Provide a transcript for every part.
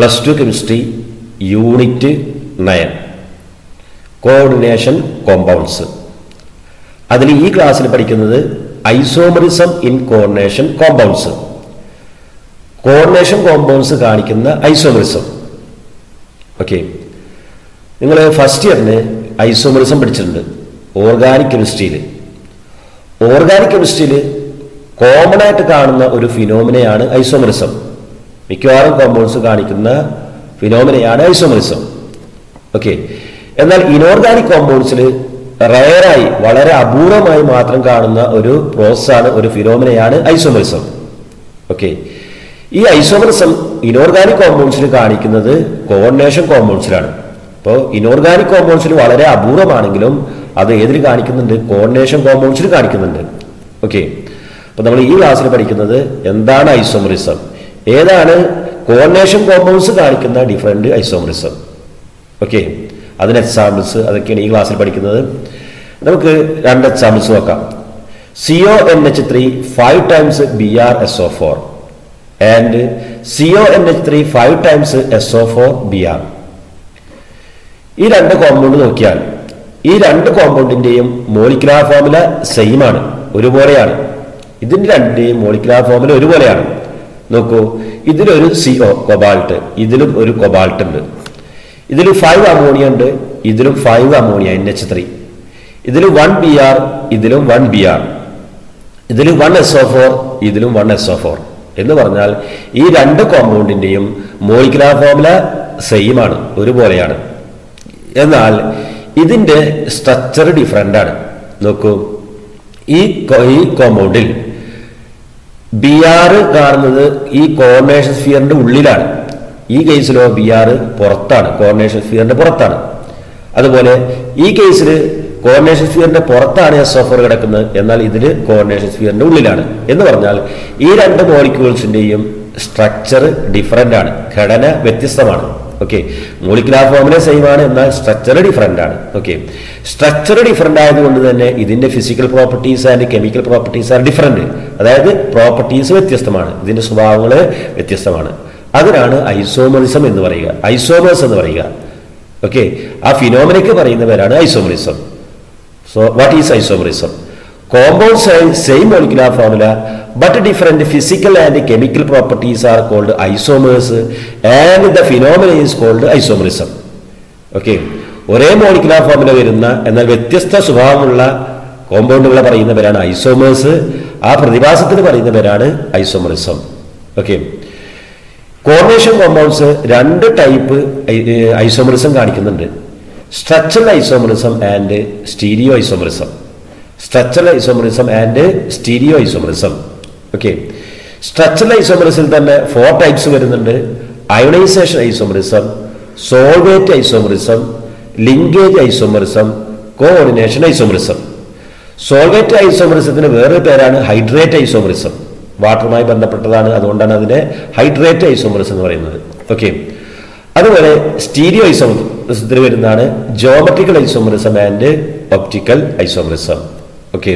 plus two chemistry unit nine coordination compounds അതിൽ ഈ ക്ലാസ്സിൽ പഠിക്കുന്നത് isomerism in coordination compounds coordination compounds കാണിക്കുന്ന ഐസോമറിസം ഓക്കെ നിങ്ങൾ ഫസ്റ്റ് ഇയറിന് ഐസോമറിസം പഠിച്ചിട്ടുണ്ട് ഓർഗാനിക് കെമിസ്ട്രിയിൽ ഓർഗാനിക് കെമിസ്ട്രിയിൽ കോമൺ ആയിട്ട് കാണുന്ന ഒരു ഫിനോമിനയാണ് ഐസോമറിസം മിക്കവാറും കോമ്പൗണ്ട്സ് കാണിക്കുന്ന ഫിനോമിനയാണ് ഐസോമറിസം ഓക്കെ എന്നാൽ ഇനോർഗാനിക് കോമ്പൗണ്ട്സിൽ റയറായി വളരെ അപൂർവമായി മാത്രം കാണുന്ന ഒരു പ്രോസസ്സാണ് ഒരു ഫിനോമിനയാണ് ഐസോമറിസം ഓക്കെ ഈ ഐസോമറിസം ഇനോർഗാനിക് കോമ്പൗണ്ട്സിൽ കാണിക്കുന്നത് കോർഡിനേഷൻ കോമ്പൗണ്ട്സിലാണ് അപ്പോൾ ഇനോർഗാനിക് കോമ്പൗണ്ട്സിൽ വളരെ അപൂർവമാണെങ്കിലും അത് ഏതിൽ കാണിക്കുന്നുണ്ട് കോർഡിനേഷൻ കോമ്പൗണ്ട്സിൽ കാണിക്കുന്നുണ്ട് ഓക്കെ അപ്പോൾ നമ്മൾ ഈ ക്ലാസ്സിൽ പഠിക്കുന്നത് എന്താണ് ഐസോമറിസം ഏതാണ് കോർഡിനേഷൻ കോമ്പൗണ്ട്സ് കാണിക്കുന്ന ഡിഫറെന്റ് ഐസോമറിസം ഓക്കെ അതിന് എക്സാമ്പിൾസ് അതൊക്കെയാണ് ഈ ക്ലാസ്സിൽ പഠിക്കുന്നത് നമുക്ക് രണ്ട് എക്സാമ്പിൾസ് നോക്കാം C O N H three five times B R S O four and C O N H three five times S O four B R ഈ രണ്ട് കോമ്പൗണ്ട് നോക്കിയാൽ ഈ രണ്ട് കോമ്പൗണ്ടിന്റെയും മോളിക്കുലാർ ഫോമുല സെയിം ആണ് ഒരുപോലെയാണ് ഇതിന്റെ രണ്ടിന്റെയും മോളിക്കുലാർ ഫോമുല ഒരുപോലെയാണ് നോക്കൂ ഇതിലൊരു സിഒ കൊബാൾട്ട് ഇതിലും ഒരു കൊബാൾട്ട് ഉണ്ട് ഇതിൽ ഫൈവ് അമോണിയ ഉണ്ട് ഇതിലും five ammonia N H three ഇതിൽ വൺ ബി ആർ ഇതിലും വൺ ബി ആർ ഇതിൽ വൺ എസ് ഒ ഫോർ ഇതിലും വൺ എസ് ഒ ഫോർ എന്ന് പറഞ്ഞാൽ ഈ രണ്ട് കോമ്പൗണ്ടിന്റെയും മോളിക്കുലാർ ഫോമുല സെയിം ആണ് ഒരുപോലെയാണ് എന്നാൽ ഇതിന്റെ സ്ട്രക്ചർ ഡിഫറെൻ്റ് ആണ് നോക്കൂ ഈ കോ- ഈ കോമ്പൗണ്ടിൽ ബി ആർ കാണുന്നത് ഈ കോർണേഷൻ സ്ഫിയറിന്റെ ഉള്ളിലാണ് ഈ കേസിലോ ബി ആർ പുറത്താണ് കോർണേഷൻ സ്ഫിയറിന്റെ പുറത്താണ് അതുപോലെ ഈ കേസിൽ കോർണേഷൻ സ്ഫിയറിന്റെ പുറത്താണ് എസ് ഓഫർ കിടക്കുന്നത് എന്നാൽ ഇതിൽ കോർണേഷൻ സ്ഫിയറിന്റെ ഉള്ളിലാണ് എന്ന് പറഞ്ഞാൽ ഈ രണ്ട് മോളിക്യൂൾസിന്റെയും സ്ട്രക്ചർ ഡിഫറെന്റ് ആണ് ഘടന വ്യത്യസ്തമാണ് ഓക്കെ മോളിക്കുലാർ ഫോമിലെ സെയിം ആണ് എന്നാൽ സ്ട്രക്ചർ ഡിഫറെന്റ് ആണ് ഓക്കെ സ്ട്രക്ചർ ഡിഫറെന്റ് ആയതുകൊണ്ട് തന്നെ ഇതിന്റെ physical properties and chemical properties are different അതായത് പ്രോപ്പർട്ടീസ് വ്യത്യസ്തമാണ് ഇതിന്റെ സ്വഭാവങ്ങൾ വ്യത്യസ്തമാണ് അതിനാണ് ഐസോമറിസം എന്ന് പറയുക ഐസോമേഴ്സ് എന്ന് പറയുക ഓക്കെ ആ ഫിനോമിനയ്ക്ക് പറയുന്ന പേരാണ് isomerism so what is isomerism compounds have same molecular formula but different physical and chemical properties are called isomers and the phenomenon is called isomerism okay ഒരേ മോളിക്കുലാർ ഫോമില വരുന്ന എന്നാൽ വ്യത്യസ്ത സ്വഭാവമുള്ള കോമ്പൗണ്ടുകളെ പറയുന്ന പേരാണ് ഐസോമേഴ്സ് ആ പ്രതിഭാസത്തിന് പറയുന്ന പേരാണ് ഐസോമറിസം ഓക്കെ കോർണേഷൻ കോമ്പൗണ്ട്സ് രണ്ട് ടൈപ്പ് ഐസോമറിസം കാണിക്കുന്നുണ്ട് structural isomerism and stereo isomerism structural isomerism and stereo isomerism okay structural ഐസോമറിസിൽ തന്നെ ഫോർ ടൈപ്സ് വരുന്നുണ്ട് ionisation isomerism solvate isomerism linkage isomerism coordination isomerism solvate ഐസോമറിസത്തിന് വേറൊരു പേരാണ് ഹൈഡ്രേറ്റ് ഐസോമറിസം വാട്ടറുമായി ബന്ധപ്പെട്ടതാണ് അതുകൊണ്ടാണ് അതിനെ ഹൈഡ്രേറ്റ് ഐസോമറിസം എന്ന് പറയുന്നത് ഓക്കെ അതുപോലെ സ്റ്റീരിയോ ഐസോമറിസത്തിൽ വരുന്നതാണ് geometrical isomerism and optical isomerism okay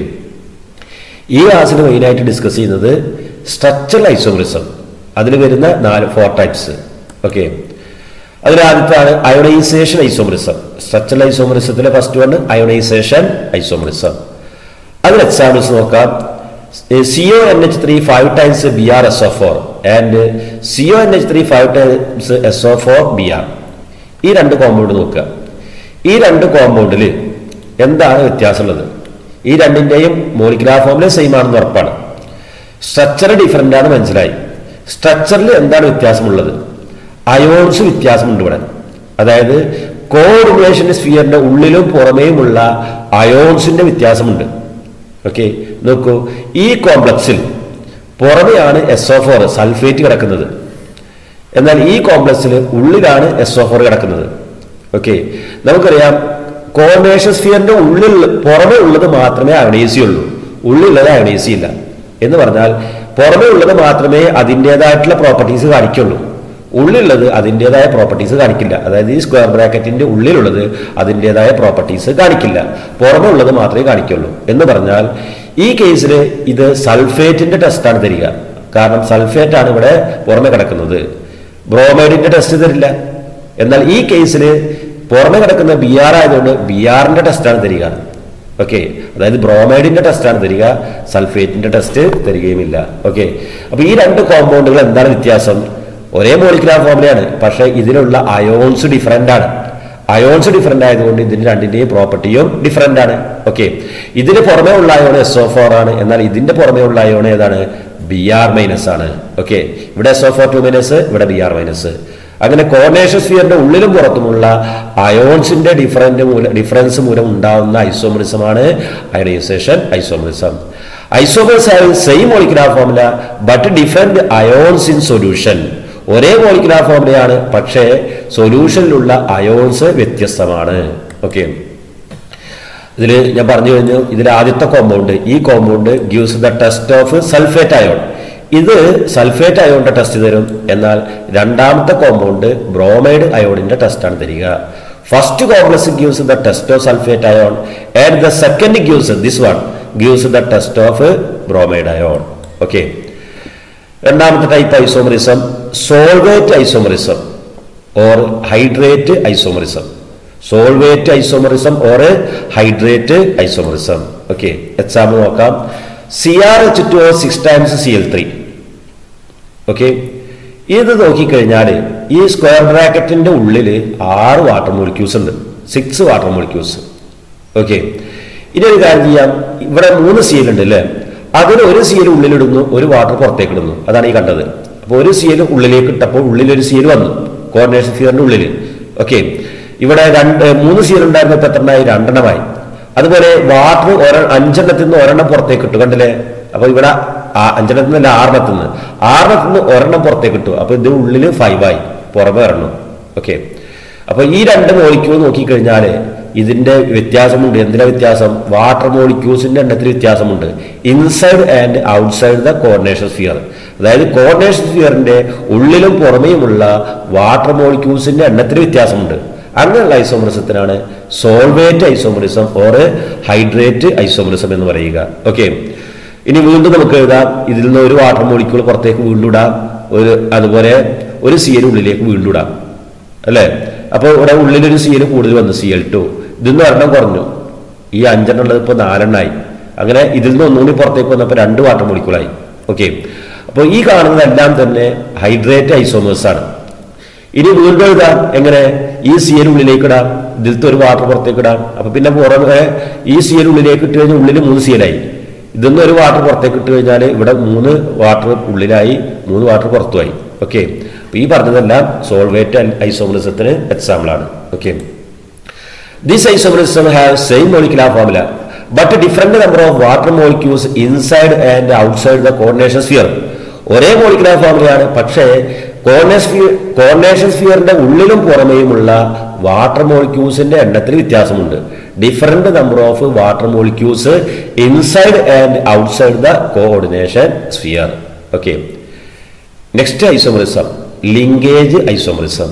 ഈ ക്ലാസ്സിൽ മെയിനായിട്ട് ഡിസ്കസ് ചെയ്യുന്നത് സ്ട്രക്ചറൽ ഐസോമറിസം അതിൽ വരുന്ന നാല് ഫോർ ടൈപ്സ് ഓക്കെ അതിൽ ആദ്യത്താണ് അയോണൈസേഷൻ ഐസോമറിസം സ്ട്രക്ചറൽ ഐസോമറിസത്തിലെ ഫസ്റ്റ് വൺ അയോണൈസേഷൻ ഐസോമറിസം അതിന് എക്സാമ്പിൾസ് നോക്കാം C O N H three five times B R S O four and C O N H three five times S O four B R ഈ രണ്ട് compound നോക്കുക ഈ രണ്ട് കോമ്പൗണ്ടിൽ എന്താണ് വ്യത്യാസമുള്ളത് ഈ രണ്ടിന്റെയും മോളിക്കുലാർ ഫോമിലെ സെയിം ആണെന്ന് ഉറപ്പാണ് സ്ട്രക്ചർ ഡിഫറെന്റ് ആണ് മനസ്സിലായി സ്ട്രക്ചറിൽ എന്താണ് വ്യത്യാസമുള്ളത് അയോൺസ് വ്യത്യാസമുണ്ട് ഇവിടെ അതായത് കോർഡിനേഷൻ സ്ഫിയറിന്റെ ഉള്ളിലും പുറമേയുമുള്ള അയോൺസിന്റെ വ്യത്യാസമുണ്ട് ഓക്കെ നോക്കൂ ഈ കോംപ്ലക്സിൽ പുറമെയാണ് എസ് ഒ ഫോർ സൾഫേറ്റ് കിടക്കുന്നത് എന്നാൽ ഈ കോംപ്ലക്സിൽ ഉള്ളിലാണ് എസ് ഒ ഫോർ കിടക്കുന്നത് ഓക്കെ നമുക്കറിയാം കോർഡിനേഷൻ സ്ഫിയറിന്റെ ഉള്ളിൽ പുറമെ ഉള്ളത് മാത്രമേ അയണേസി ഉള്ളൂ ഉള്ളിലുള്ളത് അയണേസി ഇല്ല എന്ന് പറഞ്ഞാൽ പുറമെ ഉള്ളത് മാത്രമേ അതിൻ്റെതായിട്ടുള്ള പ്രോപ്പർട്ടീസ് കാണിക്കുള്ളൂ ഉള്ളിലുള്ളത് അതിൻ്റെതായ പ്രോപ്പർട്ടീസ് കാണിക്കില്ല അതായത് ഈ സ്ക്വയർ ബ്രാക്കറ്റിന്റെ ഉള്ളിലുള്ളത് അതിൻ്റെതായ പ്രോപ്പർട്ടീസ് കാണിക്കില്ല പുറമെ ഉള്ളത് മാത്രമേ കാണിക്കുള്ളൂ എന്ന് പറഞ്ഞാൽ ഈ കേസിൽ ഇത് സൾഫേറ്റിന്റെ ടെസ്റ്റാണ് തരിക കാരണം സൾഫേറ്റ് ആണ് ഇവിടെ പുറമെ കിടക്കുന്നത് ബ്രോമൈഡിന്റെ ടെസ്റ്റ് തരില്ല എന്നാൽ ഈ കേസിൽ പുറമെ കിടക്കുന്ന ബി ആർ ആയതുകൊണ്ട് ബി ആറിന്റെ ടെസ്റ്റാണ് തരിക ഓക്കെ അതായത് ബ്രോമൈഡിന്റെ ടെസ്റ്റാണ് തരിക സൾഫേറ്റിന്റെ ടെസ്റ്റ് തരികയുമില്ല ഓക്കെ അപ്പൊ ഈ രണ്ട് കോമ്പൗണ്ടുകൾ എന്താണ് വ്യത്യാസം ഒരേ മോളിക്കുലാർ ഫോമിലാണ് പക്ഷേ ഇതിലുള്ള അയോൺസ് ഡിഫറെന്റ് ആണ് അയോൺസ് ഡിഫറെന്റ് ആയതുകൊണ്ട് ഇതിന്റെ രണ്ടിന്റെയും പ്രോപ്പർട്ടിയും ഡിഫറെന്റ് ആണ് ഓക്കെ ഇതിന് പുറമെ ഉള്ള അയോൺ എസ് ഒ ഫോർ ആണ് എന്നാൽ ഇതിന്റെ പുറമെ ഉള്ള അയോൺ ഏതാണ് ബി ആർ മൈനസ് ആണ് ഓക്കെ ഇവിടെ S O four two minus ഇവിടെ ബി ആർ മൈനസ് അങ്ങനെ കോർണേഷൻ സ്ഫിയറിന്റെ ഉള്ളിലും പുറത്തുമുള്ള അയോൺസിന്റെ ഡിഫറൻറ്റ് മൂലം ഡിഫറൻസ് മൂലം ഉണ്ടാവുന്ന ഐസോമറിസമാണ് ionisation isomerism isomers have same molecular formula but different ions in solution ഒരേ മോളിക്കുലാർ ഫോർമുലയാണ് പക്ഷേ സൊല്യൂഷനിലുള്ള അയോൺസ് വ്യത്യസ്തമാണ് ഓക്കെ ഇതിൽ ഞാൻ പറഞ്ഞു കഴിഞ്ഞു ഇതിൽ ആദ്യത്തെ കോമ്പൗണ്ട് ഈ compound gives the test of sulphate ion ഇത് സൾഫേറ്റ് അയോണിന്റെ ടെസ്റ്റ് തരും എന്നാൽ രണ്ടാമത്തെ കോമ്പൗണ്ട് ബ്രോമൈഡ് അയോണിന്റെ ടെസ്റ്റാണ് തരിക first complex gives the test of sulphate ion and the second gives this one gives the test of bromide ion okay രണ്ടാമത്തെ type isomerism solvate isomerism or hydrate isomerism solvate isomerism or hydrate isomerism okay example നോക്കാം C R H two O six times C L three okay ഇത് നോക്കിക്കഴിഞ്ഞാൽ ഈ square ബ്രാക്കറ്റിന്റെ ഉള്ളിൽ ആറ് water മോളിക്യൂസ് ഉണ്ട് six water മോളിക്യൂസ് okay ഇനി ഒരു കാര്യം ചെയ്യാം ഇവിടെ മൂന്ന് സീൽ ഉണ്ട് അല്ലേ അതിൽ ഒരു സീൽ ഉള്ളിലിടുന്നു ഒരു വാട്ടർ പുറത്തേക്ക് ഇടുന്നു അതാണ് ഈ കണ്ടത് അപ്പോൾ ഒരു സീൽ ഉള്ളിലേക്ക് ഇട്ടപ്പോൾ ഉള്ളിലൊരു സീൽ വന്നു കോർഡിനേഷൻ ഫിയറിന്റെ ഉള്ളിൽ ഓക്കെ ഇവിടെ രണ്ട് മൂന്ന് സീൽ ഉണ്ടായിരുന്നു ഇപ്പൊ എത്രണ്ണമായി രണ്ടെണ്ണമായി അതുപോലെ വാട്ടർ ഒര അഞ്ചെണ്ണത്തിൽ നിന്ന് ഒരെണ്ണം പുറത്തേക്ക് ഇട്ടു കണ്ടില്ലേ അപ്പൊ ഇവിടെ ആ അഞ്ചെണ്ണത്തിൽ നിന്നല്ല ആറെണ്ണത്തിൽ നിന്ന് ആറെണ്ണത്തിൽ നിന്ന് ഒരെണ്ണം പുറത്തേക്ക് ഇട്ടു അപ്പൊ ഇതിന്റെ ഉള്ളിൽ ഫൈവ് ആയി പുറമെ ഒരെണ്ണം ഓക്കെ അപ്പൊ ഈ രണ്ട് മോളിക്യൂൾ നോക്കിക്കഴിഞ്ഞാൽ ഇതിന്റെ വ്യത്യാസമുണ്ട് എന്തിനാ വ്യത്യാസം വാട്ടർ മോളിക്യൂൾസിന്റെ എണ്ണത്തിൽ വ്യത്യാസമുണ്ട് inside and outside the coordination sphere അതായത് കോർഡിനേഷൻ സ്ഫിയറിന്റെ ഉള്ളിലും പുറമേയുമുള്ള വാട്ടർ മോളിക്യൂൾസിന്റെ എണ്ണത്തിൽ വ്യത്യാസമുണ്ട് അങ്ങനെയുള്ള ഐസോമറിസത്തിനാണ് solvate isomerism or hydrate isomerism എന്ന് പറയുക ഓക്കെ ഇനി വീണ്ടും നമുക്ക് എഴുതാം ഇതിൽ നിന്ന് ഒരു വാട്ടർ മോളിക്യൂൾ പുറത്തേക്ക് വീണ്ടും ഇടാം ഒരു അതുപോലെ ഒരു സി എൽ ഉള്ളിലേക്ക് വീണ്ടും ഇടാം അല്ലേ അപ്പോൾ ഇവിടെ ഉള്ളിലൊരു സി എൽ കൂടുതൽ വന്നു സി എൽ ടു ഇതിൽ നിന്ന് ഒരെണ്ണം കുറഞ്ഞു ഈ അഞ്ചെണ്ണം ഉള്ളത് ഇപ്പോൾ നാലെണ്ണമായി അങ്ങനെ ഇതിൽ നിന്ന് ഒന്നുകൂടി പുറത്തേക്ക് വന്നപ്പോൾ രണ്ട് വാട്ടർ മോളിക്യൂളായി ഓക്കെ അപ്പോൾ ഈ കാണുന്നതെല്ലാം തന്നെ ഹൈഡ്രേറ്റ് ഐസോമേഴ്സ് ആണ് ഇനി വീണ്ടും എഴുതാം എങ്ങനെ ഈ സി എൽ ഉള്ളിലേക്ക് ഇടാം ഇതിലത്തെ ഒരു വാട്ടർ പുറത്തേക്ക് ഇടാം അപ്പൊ പിന്നെ പുറമെ ഈ സി എൽ ഉള്ളിലേക്ക് ഇട്ട് കഴിഞ്ഞാൽ ഉള്ളിൽ മൂന്ന് സി എല്ലായി ഇതൊന്നും ഒരു വാട്ടർ പുറത്തേക്ക് ഇട്ട് കഴിഞ്ഞാൽ ഇവിടെ മൂന്ന് വാട്ടർ ഉള്ളിലായി മൂന്ന് വാട്ടർ പുറത്തുമായി ഓക്കെ അപ്പൊ ഈ പറഞ്ഞതെല്ലാം സോൾവേറ്റ് ഐസോമറിസത്തിന് എക്സാമ്പിൾ ആണ് okay this isomerism have same molecular formula but different number of water molecules inside and outside the coordination sphere ഒരേ മോളിക്കുലാർ ഫോർമുലയാണ് പക്ഷേ കോർഡിനേഷൻ സ്ഫിയറിന്റെ ഉള്ളിലും പുറമേയുമുള്ള വാട്ടർ മോളിക്യൂൾസിന്റെ എണ്ണത്തിൽ വ്യത്യാസമുണ്ട് different number of water molecules inside and outside the coordination sphere okay next isomerism linkage isomerism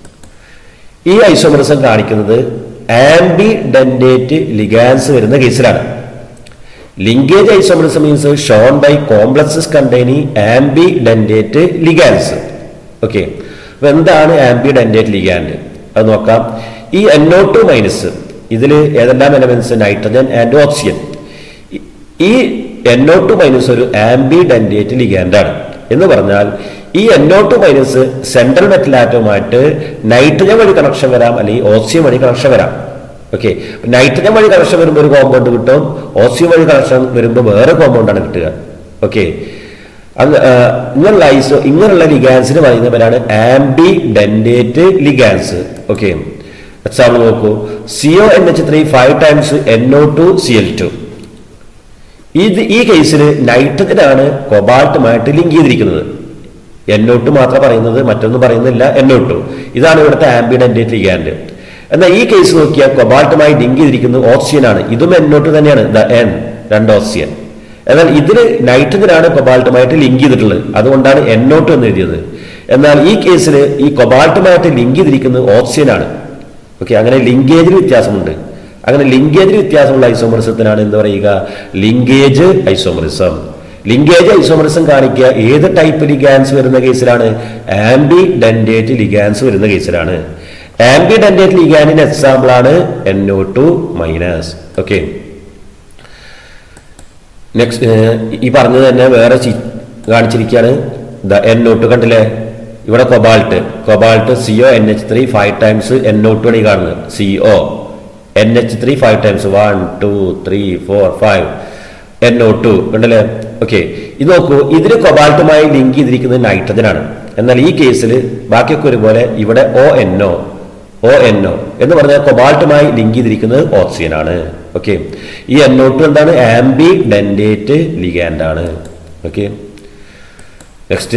ഈ ഐസോമറിസം കാണിക്കുന്നത് ആംബി ഡെൻഡേറ്റ് ലിഗാൻസ് വരുന്ന കേസിലാണ് linkage isomerism means shown by complexes containing ആംബി ambidentate ligands okay അപ്പൊ എന്താണ് ambidentate ligand അത് നോക്കാം ഈ N O two minus ഇതിൽ ഏതെല്ലാം എലമെന്റ്സ് നൈട്രജൻ ആൻഡ് ഓക്സിജൻ ഈ എൻഒ ടു മൈനസ് ഒരു ആംബി ഡെൻഡേറ്റ് ലിഗാൻഡാണ് എന്ന് പറഞ്ഞാൽ ഈ N O two minus central metal ആറ്റവുമായിട്ട് നൈട്രജൻ വഴി കണക്ഷൻ വരാം അല്ലെങ്കിൽ ഓക്സിജൻ വഴി കണക്ഷൻ വരാം ഓക്കെ നൈട്രജൻ വഴി കണക്ഷൻ വരുമ്പോൾ ഒരു കോമ്പൗണ്ട് കിട്ടും ഓക്സിജൻ വഴി കണക്ഷൻ വരുമ്പോൾ വേറെ കോമ്പൗണ്ടാണ് കിട്ടുക ഓക്കെ അത് ഇങ്ങനെയുള്ള ഐസോ ഇങ്ങനെയുള്ള ലിഗാൻസിന് പറയുന്നവരാണ് ambidentate ligands okay example നോക്കൂ C O N H three five times N O two C L two ഇത് ഈ കേസിൽ നൈട്രജനാണ് കൊബാൾട്ടുമായിട്ട് ലിങ്ക് ചെയ്തിരിക്കുന്നത് എന്നോട്ട് മാത്രം പറയുന്നത് മറ്റൊന്നും പറയുന്നില്ല എന്നോട്ടു ഇതാണ് ഇവിടുത്തെ ആംബിഡൻറ്റേറ്റ് ലിഗാൻഡ് എന്നാൽ ഈ കേസ് നോക്കിയാൽ കൊബാൾട്ടുമായി ലിങ്ക് ചെയ്തിരിക്കുന്നത് ഓക്സിജൻ ആണ് ഇതും എന്നോട്ട് തന്നെയാണ് ദ എൻ രണ്ട് ഓക്സിജൻ എന്നാൽ ഇതിൽ നൈട്രജനാണ് കൊബാൾട്ടുമായിട്ട് ലിങ്ക് ചെയ്തിട്ടുള്ളത് അതുകൊണ്ടാണ് എന്നോട്ട് എന്ന് എഴുതിയത് എന്നാൽ ഈ കേസിൽ ഈ കൊബാൾട്ടുമായിട്ട് ലിങ്ക് ചെയ്തിരിക്കുന്നത് ഓക്സിജൻ ആണ് ഓക്കെ അങ്ങനെ ലിങ്കേജിൽ വ്യത്യാസമുണ്ട് അങ്ങനെ ലിങ്കേജിൽ വ്യത്യാസമുള്ള ഐസോമറിസത്തിനാണ് എന്ത് പറയുക ലിങ്കേജ് ഐസോമറിസം ലിങ്കേജ് ഐസോമറിസം കാണിക്കുക ഏത് ടൈപ്പ് ലിഗാൻസ് വരുന്ന കേസിലാണ് ആംബി ഡെൻഡേറ്റ് ലിഗാൻസ് വരുന്ന കേസിലാണ് ആംബി ഡെൻഡേറ്റ് ലിഗാനിന്റെ എക്സാമ്പിൾ ആണ് N O two minus okay next ഈ പറഞ്ഞത് തന്നെ വേറെ ചി- കാണിച്ചിരിക്കുകയാണ് എൻ നോട്ട് കണ്ടില്ലേ ഇവിടെ cobalt cobalt C O N H three five times N nought ആണ് ഈ കാണുന്നത് C O N H three five times one two three four five N O two കണ്ടല്ലേ ഓക്കെ ഇത് നോക്കൂ ഇതിന് കൊബാൾട്ടുമായി ലിങ്ക് ചെയ്തിരിക്കുന്നത് നൈട്രജൻ ആണ് എന്നാൽ ഈ കേസിൽ ബാക്കിയൊക്കെ ഒരുപോലെ ഇവിടെ O N O O N O എന്ന് പറഞ്ഞാൽ കൊബാൾട്ടുമായി ലിങ്ക് ചെയ്തിരിക്കുന്നത് ഓക്സിജൻ ആണ് ഓക്കെ ഈ എൻ ഒ ടു എന്താണ് ആംബി ഡെൻഡേറ്റ് ലിഗാൻഡ് ആണ് ഓക്കെ നെക്സ്റ്റ്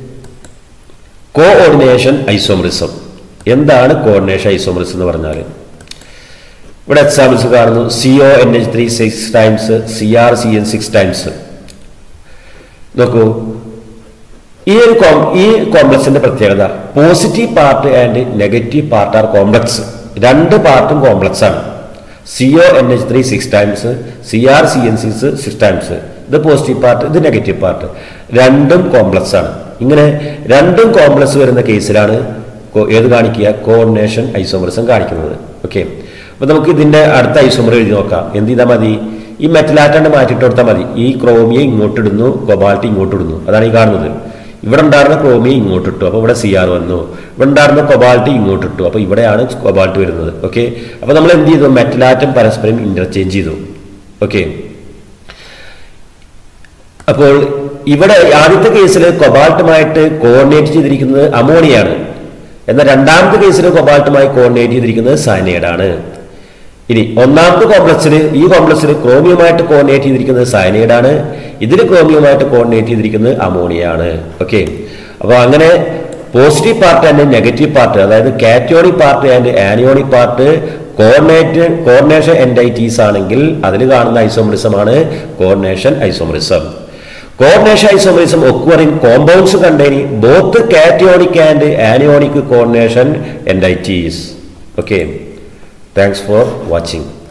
കോഓർഡിനേഷൻ ഐസോമറിസം എന്താണ് കോർഡിനേഷൻ ഐസോമറിസം എന്ന് പറഞ്ഞാൽ ഇവിടെ എക്സാമ്പിൾസ് കാണുന്നു C O N H three six times C R C N six times നോക്കൂ ഈ ഒരു കോം- ഈ കോംപ്ലക്സിന്റെ പ്രത്യേകത positive part and negative part are complex രണ്ട് പാർട്ടും കോംപ്ലക്സ് ആണ് C O N H three six times C R C N six six times ഇത് പോസിറ്റീവ് പാർട്ട് ഇത് നെഗറ്റീവ് പാർട്ട് രണ്ടും കോംപ്ലക്സ് ആണ് ഇങ്ങനെ രണ്ടും കോംപ്ലക്സ് വരുന്ന കേസിലാണ് കോ- ഏത് കാണിക്കുക കോർഡിനേഷൻ ഐസോമറിസം കാണിക്കുന്നത് ഓക്കെ അപ്പൊ നമുക്ക് ഇതിന്റെ അടുത്ത ഐസോമർ എഴുതി നോക്കാം എന്ത് ചെയ്താൽ മതി ഈ മെറ്റലാറ്റാണ്ട് മാറ്റിയിട്ട് കൊടുത്താൽ മതി ഈ ക്രോമിയെ ഇങ്ങോട്ട് ഇടുന്നു കൊബാൾട്ട് ഇങ്ങോട്ട് ഇടുന്നു അതാണ് ഈ കാണുന്നത് ഇവിടെ ഉണ്ടായിരുന്ന ക്രോമിയെ ഇങ്ങോട്ട് ഇട്ടു അപ്പോൾ ഇവിടെ സി ആർ വന്നു ഇവിടെ ഉണ്ടായിരുന്ന കൊബാൾട്ട് ഇങ്ങോട്ട് ഇട്ടു അപ്പോൾ ഇവിടെയാണ് കൊബാൾട്ട് വരുന്നത് ഓക്കെ അപ്പോൾ നമ്മൾ എന്ത് ചെയ്തു മെറ്റലാറ്റം പരസ്പരം ഇന്റർചേഞ്ച് ചെയ്തു ഓക്കെ അപ്പോൾ ഇവിടെ ആദ്യത്തെ കേസിൽ കൊബാൾട്ടുമായിട്ട് കോർഡിനേറ്റ് ചെയ്തിരിക്കുന്നത് അമോണിയാണ് എന്നാൽ രണ്ടാമത്തെ കേസിൽ കൊബാൾട്ടുമായി കോർഡിനേറ്റ് ചെയ്തിരിക്കുന്നത് സയനൈഡ് ആണ് ഇനി ഒന്നാമത്തെ കോംപ്ലക്സിൽ ഈ കോംപ്ലക്സിൽ ക്രോമിയമായിട്ട് കോർഡിനേറ്റ് ചെയ്തിരിക്കുന്നത് സയനൈഡ് ആണ് ഇതിൽ ക്രോമിയമായിട്ട് കോർഡിനേറ്റ് ചെയ്തിരിക്കുന്നത് അമോണിയാണ് ഓക്കെ അപ്പോൾ അങ്ങനെ positive part and negative part അതായത് cationic part and anionic part coordinate coordination entities ആണെങ്കിൽ അതിൽ കാണുന്ന ഐസോമറിസം ആണ് coordination isomerism coordination isomerism occurring compounds containing both cationic and anionic coordination entities okay thanks for watching